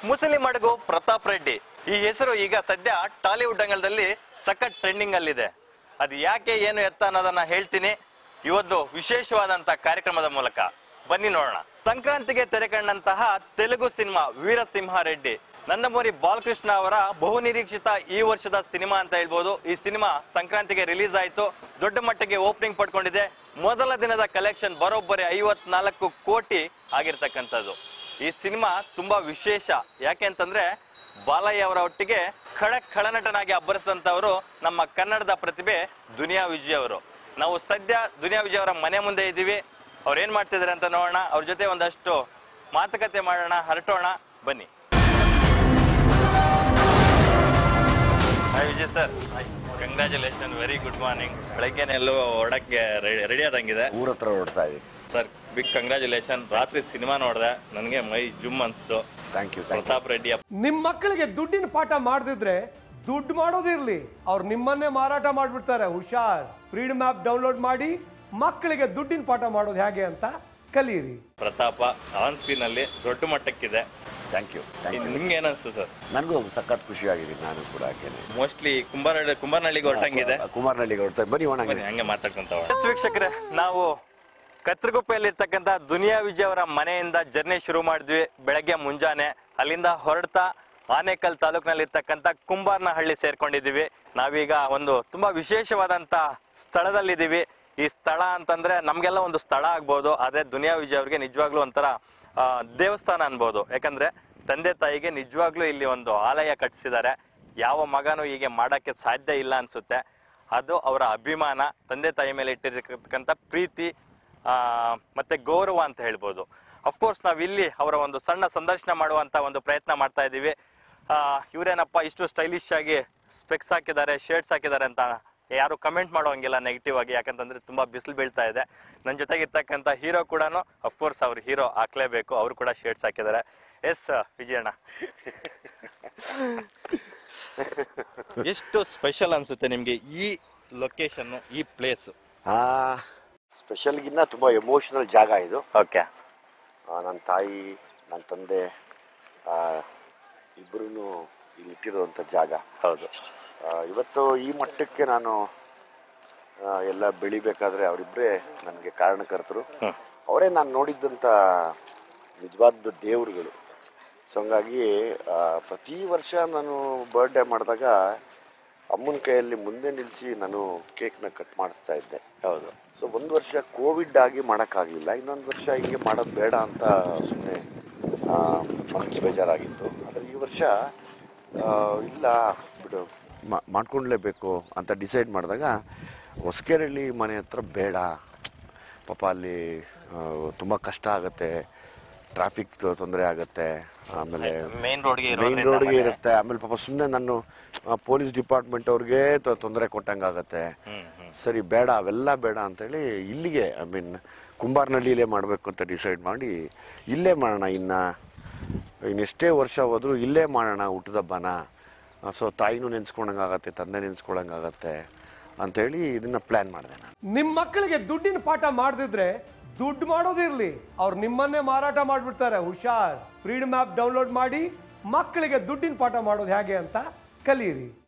Muslim ಅಡಗು Pratap Reddy ಈ ಹೆಸರು ಈಗ ಸದ್ಯ ಟಾಲಿವುಡ್ ಅಂಗಳದಲ್ಲಿ ಸಖತ್ ಟ್ರೆಂಡಿಂಗ್ ಅಲ್ಲಿದೆ ಅದು ಯಾಕೆ ಏನು ಎತ್ತ ಅನ್ನೋದನ್ನ ಹೇಳ್ತೀನಿ ಇವತ್ತು ವಿಶೇಷವಾದಂತ ಕಾರ್ಯಕ್ರಮದ ಮೂಲಕ ಬನ್ನಿ ನೋಡೋಣ ಸಂಕ್ರಾಂತಿಗೆ ತೆರೆ ಕಂಡಂತಹ ತೆಲುಗು ಸಿನಿಮಾ ವೀರಸಿಂಹ ರೆಡ್ಡಿ ನಂದಮೂರಿ ಬಾಲಕೃಷ್ಣ ಅವರ ಬಹು ನಿರೀಕ್ಷಿತ ಈ ವರ್ಷದ ಸಿನಿಮಾ ಅಂತ ಹೇಳ್ಬೋದು ಈ ಸಿನಿಮಾ ಸಂಕ್ರಾಂತಿಗೆ ರಿಲೀಸ್ ಆಯಿತು ದೊಡ್ಡ ಮಟ್ಟಿಗೆ ಓಪನಿಂಗ್ ಪಡ್ಕೊಂಡಿದೆ ಮೊದಲ ದಿನದ ಕಲೆಕ್ಷನ್ ಬರೋಬ್ಬರಿ ಐವತ್ನಾಲ್ಕು ಕೋಟಿ ಆಗಿರ್ತಕ್ಕಂಥದ್ದು ಈ ಸಿನಿಮಾ ತುಂಬಾ ವಿಶೇಷ ಯಾಕೆ ಅಂತಂದ್ರೆ ಬಾಲಯ್ಯ ಅವರ ಒಟ್ಟಿಗೆ ಖಡಕ್ ಖಳನಟನಾಗಿ ಅಬ್ಬರಿಸಿದಂತವರು ನಮ್ಮ ಕನ್ನಡದ ಪ್ರತಿಭೆ ದುನಿಯಾ ವಿಜಯ್ ಅವರು ನಾವು ಸದ್ಯ ದುನಿಯಾ ವಿಜಯ್ ಅವರ ಮನೆ ಮುಂದೆ ಇದ್ದೀವಿ ಅವ್ರು ಏನ್ ಮಾಡ್ತಿದ್ದಾರೆ ಅಂತ ನೋಡೋಣ ಅವ್ರ ಜೊತೆ ಒಂದಷ್ಟು ಮಾತುಕತೆ ಮಾಡೋಣ ಹರಟೋಣ ಬನ್ನಿ hi Vijay sir congratulation very good morning ಬೆಳಗ್ಗೆನೆ ಎಲ್ಲೋ ಹೊರಡಕ್ಕೆ ರೆಡಿ ಆದಂಗಿದೆ ಊರ ಹತ್ರ ಹೊರಡ್ತಾ ಇದ್ದೀವಿ ಸರ್ ಬಿಗ್ ಕಂಗ್ರ್ಯಾಚುಲೇಷನ್ ರಾತ್ರಿ ಸಿನಿಮಾ ನೋಡಿದೆ ನನಗೆ ಮೈ ಜುಮ್ ಅನ್ಸ್ತು thank you thank Pratap Reddy ನಿಮ್ಮ ಮಕ್ಕಳಿಗೆ ದುಡ್ಡಿನ ಪಾಠ ಮಾಡದಿದ್ರೆ ದುಡ್ಡು ಮಾಡೋದಿರ್ಲಿ ಅವ್ರು ನಿಮ್ಮನ್ನೇ ಮಾರಾಟ ಮಾಡಿಬಿಡ್ತಾರೆ ಹುಷಾರ್ ಫ್ರೀಡಮ್ ಆ್ಯಪ್ ಡೌನ್ಲೋಡ್ ಮಾಡಿ ಮಕ್ಕಳಿಗೆ ದುಡ್ಡಿನ ಪಾಠ ಮಾಡೋದು ಹೇಗೆ ಅಂತ ಕಲೀರಿ ಪ್ರತಾಪ ಆನ್ ಸ್ಕ್ರೀನ್ ಅಲ್ಲಿ ದೊಡ್ಡ ಮಟ್ಟಕ್ಕಿದೆ ಥ್ಯಾಂಕ್ ಯು ಥ್ಯಾಂಕ್ ಯು ನಿಮ್ಗೆ ಏನಿಸ್ತು ಸರ್ ನನಗೂ ಸಖತ್ ಖುಷಿಯಾಗಿದೆ ನಾನು ಕೂಡ ಹಾಗೇನೆ ಮೋಸ್ಟ್ಲಿ ಕುಂಬಾರ ಕುಂಬಾರನಳ್ಳಿಗೆ ಹೊರಟಂಗಿದೆ ಕುಮಾರನಳ್ಳಿಗೆ ಹೊರಡ್ತಾ ಬನ್ನಿ ಒಣ ಬನ್ನಿ ಹಂಗೆ ಮಾತಾಡ್ಕೊಂತ ವೀಕ್ಷಕರೇ ನಾವು ಕತ್ರಗುಪ್ಪೆಯಲ್ಲಿ ಇರ್ತಕ್ಕಂಥ ದುನಿಯಾ ವಿಜಯ್ ಅವರ ಮನೆಯಿಂದ ಜರ್ನಿ ಶುರು ಮಾಡಿದ್ವಿ ಬೆಳಗ್ಗೆ ಮುಂಜಾನೆ ಅಲ್ಲಿಂದ ಹೊರಡ್ತಾ ಆನೇಕಲ್ ತಾಲೂಕಿನಲ್ಲಿ ಇರ್ತಕ್ಕಂಥ ಕುಂಬಾರನಹಳ್ಳಿ ಸೇರ್ಕೊಂಡಿದ್ದೀವಿ ನಾವೀಗ ಒಂದು ತುಂಬಾ ವಿಶೇಷವಾದಂತ ಸ್ಥಳದಲ್ಲಿದ್ದೀವಿ ಈ ಸ್ಥಳ ಅಂತಂದ್ರೆ ನಮ್ಗೆಲ್ಲ ಒಂದು ಸ್ಥಳ ಆಗ್ಬೋದು ಆದ್ರೆ ದುನಿಯಾ ವಿಜಯ್ ಅವ್ರಿಗೆ ನಿಜವಾಗ್ಲೂ ಒಂಥರ ಆ, ದೇವಸ್ಥಾನ ಅನ್ಬೋದು ಯಾಕಂದ್ರೆ ತಂದೆ ತಾಯಿಗೆ ನಿಜವಾಗ್ಲೂ ಇಲ್ಲಿ ಒಂದು ಆಲಯ ಕಟ್ಟಿಸಿದ್ದಾರೆ ಯಾವ ಮಗನೂ ಹೀಗೆ ಮಾಡಕ್ಕೆ ಸಾಧ್ಯ ಇಲ್ಲ ಅನ್ಸುತ್ತೆ ಅದು ಅವರ ಅಭಿಮಾನ ತಂದೆ ತಾಯಿ ಮೇಲೆ ಇಟ್ಟಿರ್ತಕ್ಕಂಥ ಪ್ರೀತಿ ಆ, ಮತ್ತೆ ಗೌರವ ಅಂತ ಹೇಳ್ಬೋದು ಅಫ್ಕೋರ್ಸ್ ನಾವು ಇಲ್ಲಿ ಅವರ ಒಂದು ಸಣ್ಣ ಸಂದರ್ಶನ ಮಾಡುವಂತ ಒಂದು ಪ್ರಯತ್ನ ಮಾಡ್ತಾ ಇದ್ದೀವಿ ಆ, ಇವ್ರೇನಪ್ಪ ಇಷ್ಟು ಸ್ಟೈಲಿಶ್ ಆಗಿ ಸ್ಪೆಕ್ಸ್ ಹಾಕಿದ್ದಾರೆ ಶರ್ಟ್ಸ್ ಹಾಕಿದ್ದಾರೆ ಅಂತ ಯಾರು ಕಮೆಂಟ್ ಮಾಡೋಂಗಿಲ್ಲ ನೆಗೆಟಿವ್ ಆಗಿ ಯಾಕಂತಂದ್ರೆ ತುಂಬಾ ಬಿಸಿಲು ಬೀಳ್ತಾ ಇದೆ ನನ್ನ ಜೊತೆಗೆ ಇರ್ತಕ್ಕಂಥ ಹೀರೋ ಕೂಡ ಅಫ್ಕೋರ್ಸ್ ಅವ್ರು ಹೀರೋ ಹಾಕ್ಲೇಬೇಕು ಅವರು ಕೂಡ ಶರ್ಟ್ಸ್ ಹಾಕಿದ್ದಾರೆ ಎಸ್ ವಿಜಯಣ್ಣ ಎಷ್ಟು ಸ್ಪೆಷಲ್ ಅನ್ಸುತ್ತೆ ನಿಮ್ಗೆ ಈ ಲೊಕೇಶನ್ ಈ ಪ್ಲೇಸ್ ಸ್ಪೆಷಲ್ಗಿನ್ನ ತುಂಬ ಎಮೋಷನಲ್ ಜಾಗ ಇದು ಓಕೆ ನನ್ನ ತಾಯಿ ನನ್ನ ತಂದೆ ಇಬ್ಬರೂ ಇಲ್ಲಿ ಇಟ್ಟಿರುವಂಥ ಜಾಗ ಹೌದು ಆ, ಇವತ್ತು ಈ ಮಟ್ಟಕ್ಕೆ ನಾನು ಆ, ಎಲ್ಲ ಬೆಳಿಬೇಕಾದ್ರೆ ಅವರಿಬ್ಬರೇ ನನಗೆ ಕಾರಣಕರ್ತರು ಹ್ಮ್. ಅವರೇ ನಾನು ನೋಡಿದ್ದಂಥ ನಿಜವಾದ ದೇವರುಗಳು ಸೊ ಹಂಗಾಗಿ ಆ, ಪ್ರತಿ ವರ್ಷ ನಾನು ಬರ್ಡೇ ಮಾಡಿದಾಗ ಅಮ್ಮನ ಕೈಯಲ್ಲಿ ಮುಂದೆ ನಿಲ್ಲಿಸಿ ನಾನು ಕೇಕ್ನ ಕಟ್ ಮಾಡಿಸ್ತಾ ಇದ್ದೆ ಹೌದು ಸೊ ಒಂದು ವರ್ಷ ಕೋವಿಡ್ ಆಗಿ ಮಾಡೋಕ್ಕಾಗಲಿಲ್ಲ ಇನ್ನೊಂದು ವರ್ಷ ಹಿಂಗೆ ಮಾಡೋದು ಬೇಡ ಅಂತ ಸುಮ್ಮನೆ ಮನಸ್ಸು ಬೇಜಾರಾಗಿತ್ತು ಆದರೆ ಈ ವರ್ಷ ಆ, ಇಲ್ಲ ಬಿಡು ಮಾ- ಮಾಡ್ಕೊಂಡ್ಲೇಬೇಕು ಅಂತ ಡಿಸೈಡ್ ಮಾಡಿದಾಗ ಹೊಸಕೆರೆಹಳ್ಳಿ ಮನೆ ಹತ್ರ ಬೇಡ ಪಾಪ ಅಲ್ಲಿ ತುಂಬ ಕಷ್ಟ ಆಗುತ್ತೆ ಟ್ರಾಫಿಕ್ ತೊಂದರೆ ಆಗುತ್ತೆ ಆಮೇಲೆ ಮೇನ್ ರೋಡ್ಗೆ ಮೈನ್ ರೋಡ್ಗೆ ಇರುತ್ತೆ ಆಮೇಲೆ ಪಾಪ ಸುಮ್ಮನೆ ನಾನು ಪೊಲೀಸ್ ಡಿಪಾರ್ಟ್ಮೆಂಟ್ ಅವ್ರಿಗೆ ತೊಂದರೆ ಕೊಟ್ಟಂಗೆ ಆಗುತ್ತೆ ಹ್ಮ್ ಹ್ಮ್ ಸರಿ ಬೇಡ ಅವೆಲ್ಲ ಬೇಡ ಅಂತೇಳಿ ಇಲ್ಲಿಗೆ ಐ ಮೀನ್ ಕುಂಬಾರ್ನಳ್ಳಿಲೇ ಮಾಡಬೇಕು ಅಂತ ಡಿಸೈಡ್ ಮಾಡಿ ಇಲ್ಲೇ ಮಾಡೋಣ ಇನ್ನು ಇನ್ನೆಷ್ಟೇ ವರ್ಷ ಹೋದರೂ ಇಲ್ಲೇ ಮಾಡೋಣ ಊಟದಬ್ಬನ ಸೊ ತಾಯಿನೂ ನೆನ್ಸ್ಕೊಳಂಗಾಗತ್ತೆ ತಂದೆ ನೆನ್ಸ್ಕೊಳಂಗಾಗತ್ತೆ ಅಂಥೇಳಿ ಇದನ್ನು ಪ್ಲ್ಯಾನ್ ಮಾಡಿದೆ ನಾನು ನಿಮ್ಮ ಮಕ್ಕಳಿಗೆ ದುಡ್ಡಿನ ಪಾಠ ಮಾಡದಿದ್ರೆ ದುಡ್ಡು ಮಾಡೋದಿರ್ಲಿ ಅವ್ರು ನಿಮ್ಮನ್ನೇ ಮಾರಾಟ ಮಾಡಿಬಿಡ್ತಾರೆ ಹುಷಾರ್ ಫ್ರೀಡಮ್ ಆ್ಯಪ್ ಡೌನ್ಲೋಡ್ ಮಾಡಿ ಮಕ್ಕಳಿಗೆ ದುಡ್ಡಿನ ಪಾಠ ಮಾಡೋದು ಹೇಗೆ ಅಂತ ಕಲೀರಿ